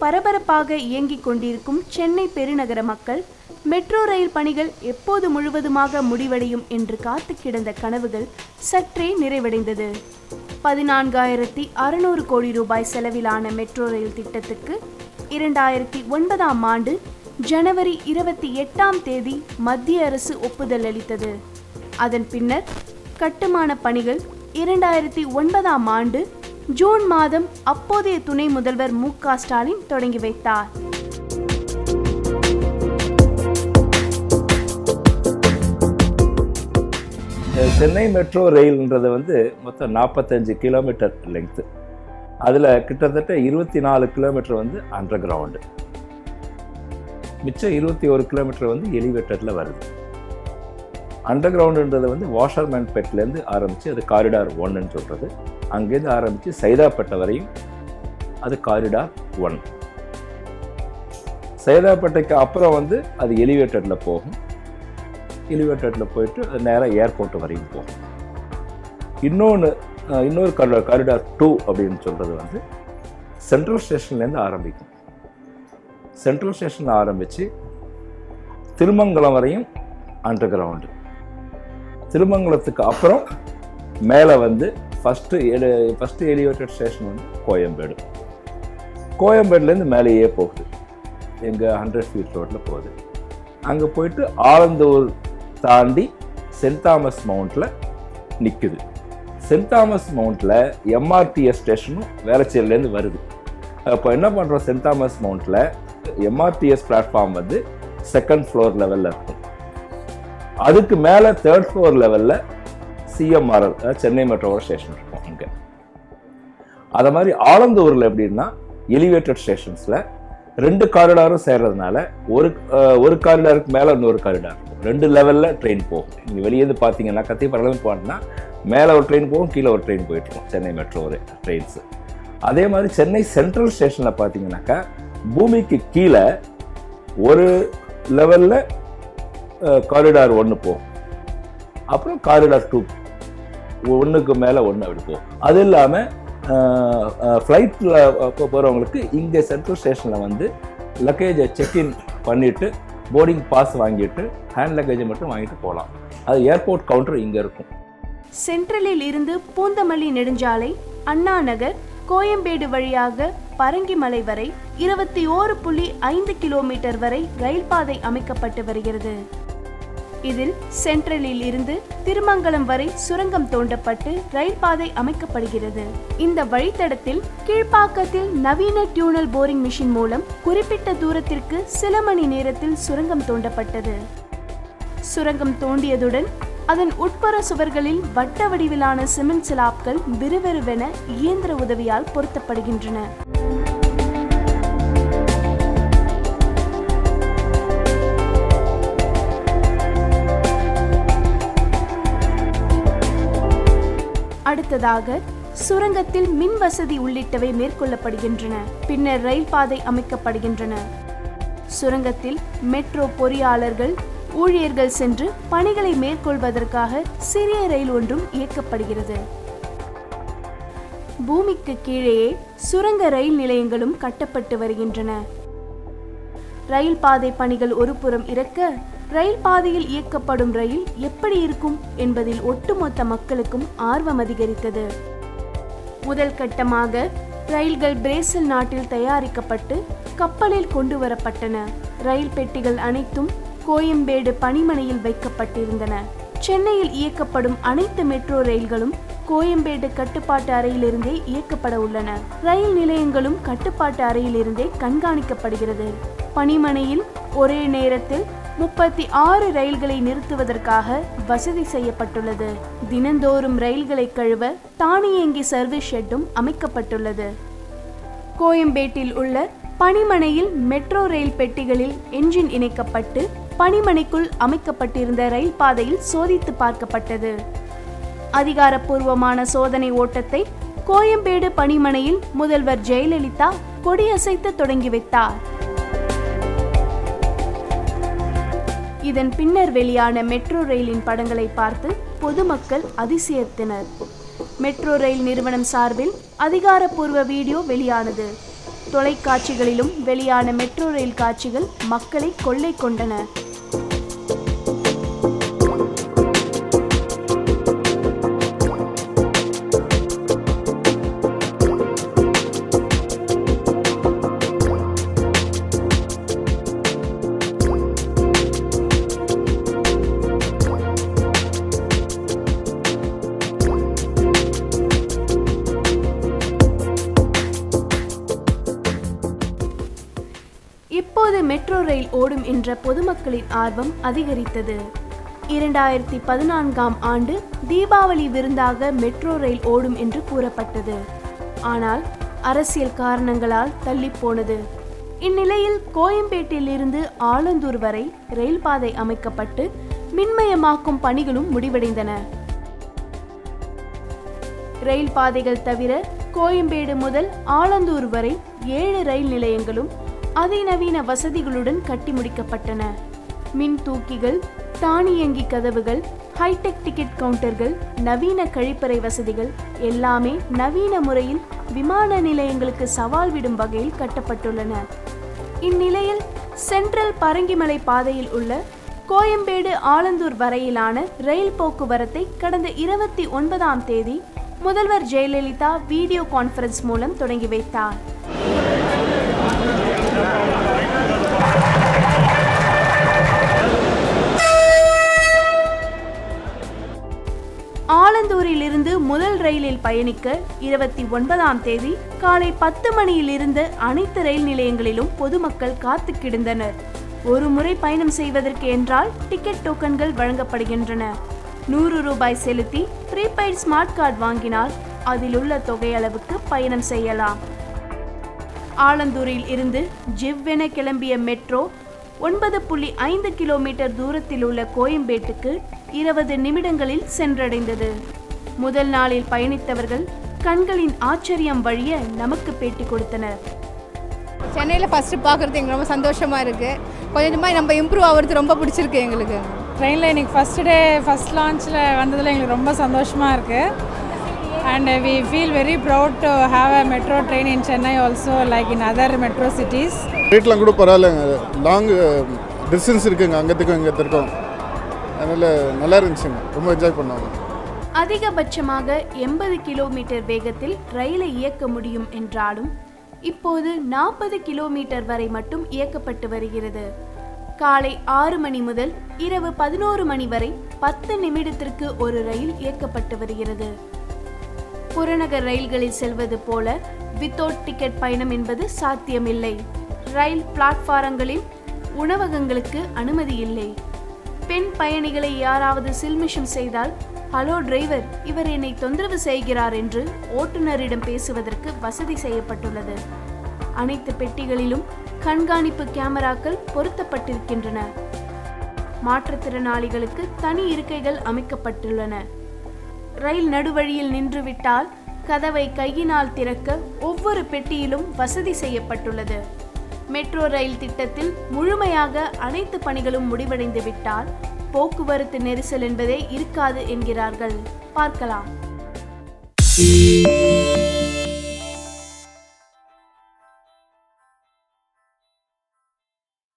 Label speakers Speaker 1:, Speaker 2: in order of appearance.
Speaker 1: பரபரப்பாக இயங்கிக் கொண்டிருக்கும் சென்னை பெருநகர மக்கள் மெட்ரோ ரயில் பணிகள் எப்போது முழுவதுமாக முடிவடையும் என்று காத்து கிடந்த கனவுகள் சற்றே நிறைவடைந்தது பதினான்காயிரத்தி அறுநூறு கோடி ரூபாய் செலவிலான மெட்ரோ ரயில் திட்டத்துக்கு இரண்டாயிரத்தி ஒன்பதாம் ஆண்டு ஜனவரி இருபத்தி எட்டாம் தேதி மத்திய அரசு ஒப்புதல் அளித்தது அதன் பின்னர் கட்டுமான பணிகள் இரண்டாயிரத்தி ஒன்பதாம் ஆண்டு ஜூன் மாதம் அப்போதைய துணை முதல்வர் மு க ஸ்டாலின் தொடங்கி வைத்தார்
Speaker 2: சென்னை மெட்ரோ ரயில்ன்றது வந்து மொத்தம் நாற்பத்தஞ்சு கிலோமீட்டர் லெங்க்த்து அதில் கிட்டத்தட்ட இருபத்தி நாலு கிலோமீட்டர் வந்து அண்டர் கிரவுண்டு மிச்சம் இருபத்தி ஒரு கிலோமீட்டர் வந்து எலிவேட்டரில் வருது அண்டர் கிரவுண்டுன்றது வந்து வாஷர்மேன் பெட்லேருந்து ஆரம்பித்து அது காரிடார் ஒன்றுன்னு சொல்கிறது அங்கேருந்து ஆரம்பித்து சைதாப்பேட்டை வரையும் அது காரிடார் ஒன் சைதாப்பேட்டைக்கு அப்புறம் வந்து அது எலிவேட்டரில் போகும் எலிவேட்டரில் போயிட்டு அது நேராக ஏர்போர்ட் வரையும் போகும் இன்னொன்று இன்னொரு காரிடார் காரிடார் டூ அப்படின்னு சொல்கிறது வந்து சென்ட்ரல் ஸ்டேஷன்லேருந்து ஆரம்பிக்கும் சென்ட்ரல் ஸ்டேஷனில் ஆரம்பித்து திருமங்கலம் வரையும் அண்டர் கிரவுண்டு திருமங்கலத்துக்கு அப்புறம் மேலே வந்து ஃபஸ்ட்டு எலி ஃபஸ்ட்டு எலிவேட்டட் ஸ்டேஷன் வந்து கோயம்பேடு கோயம்பேடுலேருந்து மேலேயே போகுது எங்கள் ஹண்ட்ரட் ஃபீட் ரோட்டில் போகுது அங்கே போயிட்டு ஆலந்தூர் தாண்டி சென்ட் தாமஸ் மவுண்ட்டில் நிற்குது சென்ட் தாமஸ் மவுண்ட்டில் எம்ஆர்டிஎஸ் ஸ்டேஷனும் வேளச்சேரிலேருந்து வருது அப்போ என்ன பண்ணுறோம் சென்ட் தாமஸ் மவுண்ட்டில் எம்ஆர்டிஎஸ் பிளாட்ஃபார்ம் வந்து செகண்ட் ஃப்ளோர் லெவலில் இருக்கும் அதுக்கு மேலே தேர்ட் ஃப்ளோர் லெவலில் சிஎம்ஆர்எல் அதாவது சென்னை மெட்ரோவோட ஸ்டேஷன் இருக்கும் இங்கே அதை மாதிரி ஆலந்தூரில் எப்படின்னா எலிவேட்டட் ஸ்டேஷன்ஸில் ரெண்டு காரிடாரும் சேர்றதுனால ஒரு அஹ், ஒரு காரிடாருக்கு மேலே இன்னொரு காரிடார் இருக்கும் ரெண்டு லெவலில் ட்ரெயின் போகும் நீங்கள் வெளியேந்து பார்த்தீங்கன்னா கத்திப்பரலேருந்து போனோம்னா மேலே ஒரு ட்ரெயின் போகும் கீழே ஒரு ட்ரெயின் போயிட்டு இருக்கும் சென்னை மெட்ரோ ட்ரெயின்ஸு அதே மாதிரி சென்னை சென்ட்ரல் ஸ்டேஷனில் பார்த்தீங்கன்னாக்கா பூமிக்கு கீழே ஒரு லெவலில் காரிடார் ஒன்று போகும் அப்புறம் காரிடார் டூ ஒன்றுக்கு மேலே ஒன்று அப்படி போகும் அது இல்லாமல் ஃப்ளைட்டில் போகிறவங்களுக்கு இங்கே சென்ட்ரல் ஸ்டேஷனில் வந்து லக்கேஜை செக்இன் பண்ணிவிட்டு போர்டிங் பாஸ் வாங்கிட்டு ஹேண்ட் லக்கேஜை மட்டும் வாங்கிட்டு போகலாம் அது ஏர்போர்ட் கவுண்டர் இங்கே இருக்கும்
Speaker 1: சென்ட்ரலில் இருந்து பூந்தமல்லி நெடுஞ்சாலை அண்ணா நகர் கோயம்பேடு வழியாக பரங்கிமலை வரை இருபத்தி ஓரு புள்ளி ஐந்து கிலோமீட்டர் வரை ரயில் பாதை அமைக்கப்பட்டு வருகிறது இதில் சென்ட்ரலில் இருந்து திருமங்கலம் வரை சுரங்கம் தோண்டப்பட்டு ரயில் பாதை அமைக்கப்படுகிறது இந்த வழித்தடத்தில் கீழ்ப்பாக்கத்தில் நவீன டியூனல் போரிங் மிஷின் மூலம் குறிப்பிட்ட தூரத்திற்கு சில மணி நேரத்தில் சுரங்கம் தோண்டப்பட்டது சுரங்கம் தோண்டியதுடன் அதன் உட்புற சுவர்களில் வட்ட வடிவிலான சிமெண்ட் சிலாப்கள் விறுவிறுவென இயந்திர உதவியால் பொருத்தப்படுகின்றன அடுத்ததாக சுரங்கத்தில் மின் வசதி உள்ளிட்டவை மேற்கொள்ளப்படுகின்றன பின்னர் ரயில் பாதை அமைக்கப்படுகின்றன சுரங்கத்தில் மெட்ரோ பொறியாளர்கள் ஊழியர்கள் சென்று பணிகளை மேற்கொள்வதற்காக சிறிய ரயில் ஒன்றும் இயக்கப்படுகிறது பூமிக்கு கீழேயே சுரங்க ரயில் நிலையங்களும் கட்டப்பட்டு வருகின்றன ரயில் பாதை பணிகள் ஒரு புறம் இருக்க ரயில் பாதையில் இயக்கப்படும் ரயில் எப்படி இருக்கும் என்பதில் ஒட்டுமொத்த மக்களுக்கும் ஆர்வம் அதிகரித்தது முதல் கட்டமாக ரயில்கள் பிரேசில் நாட்டில் தயாரிக்கப்பட்டு கப்பலில் கொண்டு வரப்பட்டன ரயில் பெட்டிகள் அனைத்தும் கோயம்பேடு பணிமனையில் வைக்கப்பட்டிருந்தன சென்னையில் இயக்கப்படும் அனைத்து மெட்ரோ ரயில்களும் கோயம்பேடு கட்டுப்பாட்டு அறையிலிருந்தே இயக்கப்பட உள்ளன ரயில் நிலையங்களும் கட்டுப்பாட்டு அறையிலிருந்தே கண்காணிக்கப்படுகிறது பணிமனையில் ஒரே நேரத்தில் முப்பத்தி ஆறு ரயில்களை நிறுத்துவதற்காக வசதி செய்யப்பட்டுள்ளது தினந்தோறும் ரயில்களை கழுவ தானியங்கி சர்வீஸ் ஷெட்டும் அமைக்கப்பட்டுள்ளது கோயம்பேட்டில் உள்ள பணிமனையில் மெட்ரோ ரயில் பெட்டிகளில் என்ஜின் இணைக்கப்பட்டு பணிமனைக்குள் அமைக்கப்பட்டிருந்த ரயில் பாதையில் சோதித்து பார்க்கப்பட்டது அதிகாரப்பூர்வமான சோதனை ஓட்டத்தை கோயம்பேடு பணிமனையில் முதல்வர் ஜெயலலிதா கொடியசைத்து தொடங்கி வைத்தார் இதன் பின்னர் வெளியான மெட்ரோ ரயிலின் படங்களை பார்த்து பொதுமக்கள் அதிசயத்தினர் மெட்ரோ ரயில் நிறுவனம் சார்பில் அதிகாரப்பூர்வ வீடியோ வெளியானது தொலைக்காட்சிகளிலும் வெளியான மெட்ரோ ரயில் காட்சிகள் மக்களை கொள்ளை கொண்டன இப்போது மெட்ரோ ரயில் ஓடும் என்ற பொதுமக்களின் ஆர்வம் அதிகரித்தது இரண்டாயிரத்தி பதினான்காம் ஆண்டு தீபாவளி விருந்தாக மெட்ரோ ரயில் ஓடும் என்று கூறப்பட்டது ஆனால் அரசியல் காரணங்களால் தள்ளிப் போனது இந்நிலையில் கோயம்பேட்டில் இருந்து ஆலந்தூர் வரை ரயில் பாதை அமைக்கப்பட்டு மின்மயமாக்கும் பணிகளும் முடிவடைந்தன ரயில் பாதைகள் தவிர கோயம்பேடு முதல் ஆலந்தூர் வரை ஏழு ரயில் நிலையங்களும் அதிநவீன வசதிகளுடன் கட்டி முடிக்கப்பட்டன மின் தூக்கிகள் தானியங்கி கதவுகள் ஹைடெக் டிக்கெட் கவுண்டர்கள் நவீன கழிப்பறை வசதிகள் எல்லாமே நவீன முறையில் விமான நிலையங்களுக்கு சவால் விடும் வகையில் கட்டப்பட்டுள்ளன இந்நிலையில் சென்ட்ரல் பரங்கிமலை பாதையில் உள்ள கோயம்பேடு ஆலந்தூர் வரையிலான ரயில் போக்குவரத்தை கடந்த இருபத்தி ஒன்பதாம் தேதி முதல்வர் ஜெயலலிதா வீடியோ கான்ஃபரன்ஸ் மூலம் தொடங்கி வைத்தார் ஆலந்தூரிலிருந்து முதல் ரயிலில் பயணிக்க இருபத்தி ஒன்பதாம் தேதி காலை பத்து மணியிலிருந்து அனைத்து ரயில் நிலையங்களிலும் பொதுமக்கள் காத்து கிடந்தனர் ஒரு முறை பயணம் செய்வதற்கு என்றால் டிக்கெட் டோக்கன்கள் வழங்கப்படுகின்றன நூறு ரூபாய் செலுத்தி ப்ரீபெய்ட் ஸ்மார்ட் கார்டு வாங்கினால் அதில் உள்ள தொகை அளவுக்கு பயணம் செய்யலாம் ஆலந்தூரில் இருந்து ஜிவ்வென கிளம்பிய மெட்ரோ ஒன்பது புள்ளி ஐந்து கிலோமீட்டர் தூரத்தில் உள்ள கோயம்பேட்டுக்கு இருபது நிமிடங்களில் சென்றடைந்தது முதல் நாளில் பயணித்தவர்கள் கண்களின் ஆச்சரியம் வழிய நமக்கு பேட்டி கொடுத்தனர்
Speaker 3: சென்னையில் ஃபஸ்ட்டு பார்க்குறது எங்களுக்கு ரொம்ப சந்தோஷமாக இருக்குது கொஞ்சம் கொஞ்சமாக நம்ம இம்ப்ரூவ் ஆகிறது ரொம்ப பிடிச்சிருக்கு எங்களுக்கு
Speaker 4: ட்ரெயினில் இன்னைக்கு ஃபஸ்ட் டே ஃபஸ்ட் லான்ச்சில் வந்ததில் எங்களுக்கு ரொம்ப சந்தோஷமாக இருக்குது and we feel very proud to have a metro train in Chennai also like in other metro cities
Speaker 5: ரேட்லாம் கூட பரவாயில்லைங்க லாங் டிஸ்டன்ஸ் இருக்குங்க அங்கத்துக்கும் இங்கத்திற்கும் அதனால் நல்லா இருந்துச்சுங்க ரொம்ப என்ஜாய் பண்ணாங்க
Speaker 1: அதிகபட்சமாக எண்பது கிலோமீட்டர் வேகத்தில் ரயிலை இயக்க முடியும் என்றாலும் இப்போது நாற்பது கிலோமீட்டர் வரை மட்டும் இயக்கப்பட்டு வருகிறது காலை ஆறு மணி முதல் இரவு பதினோரு மணி வரை பத்து நிமிடத்திற்கு ஒரு ரயில் இயக்கப்பட்டு வருகிறது புறநகர் ரயில்களில் செல்வது போல வித்தவுட் டிக்கெட் பயணம் என்பது சாத்தியமில்லை ரயில் பிளாட்பாரங்களில் உணவகங்களுக்கு அனுமதி இல்லை பெண் பயணிகளை யாராவது சில்மிஷம் செய்தால் ஹலோ டிரைவர் இவர் என்னை தொந்தரவு செய்கிறார் என்று ஓட்டுநரிடம் பேசுவதற்கு வசதி செய்யப்பட்டுள்ளது அனைத்து பெட்டிகளிலும் கண்காணிப்பு கேமராக்கள் பொருத்தப்பட்டிருக்கின்றன மாற்றுத்திறனாளிகளுக்கு தனி இருக்கைகள் அமைக்கப்பட்டுள்ளன ரயில் நடுவழியில் நின்றுவிட்டால் கதவை கையினால் திறக்க ஒவ்வொரு பெட்டியிலும் வசதி செய்யப்பட்டுள்ளது மெட்ரோ ரயில் திட்டத்தில் முழுமையாக அனைத்து பணிகளும் முடிவடைந்து விட்டால் போக்குவரத்து நெரிசல் என்பதே இருக்காது என்கிறார்கள் பார்க்கலாம்